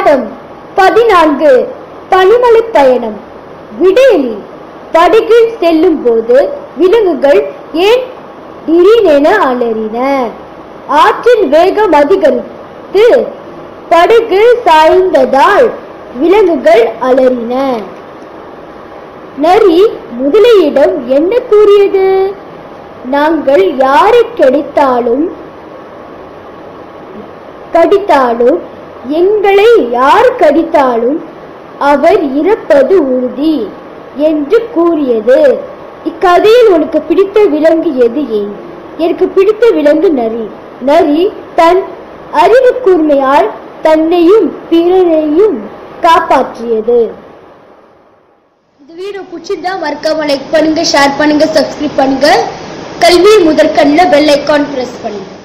பாடம் பதினான்கு பனிமலை பயணம் விடையிலில் படகில் செல்லும் போது விலங்குகள் ஏன் திடீரென அலறின ஆற்றின் வேகம் அதிகரித்து படகு சாய்ந்ததால் விலங்குகள் அலறின நரி முதலையிடம் என்ன கூறியது நாங்கள் யாரை கிடைத்தாலும் கடித்தாலும் எங்களை யார் கடித்தாலும் அவர் இறப்பது உறுதி என்று கூறியது இக்கதையில் உனக்கு பிடித்த விலங்கு எது ஏன் எனக்கு பிடித்த விலங்கு நரி நரி தன் அறிவு கூர்மையால் தன்னையும் பிறரையும் காப்பாற்றியது இந்த வீடியோ பிடிச்சிருந்தா மறக்காம லைக் பண்ணுங்க ஷேர் பண்ணுங்க சப்ஸ்கிரைப் பண்ணுங்க கல்வி முதற்கண்ணில் பெல் ஐக்கான் பிரஸ் பண்ணுங்க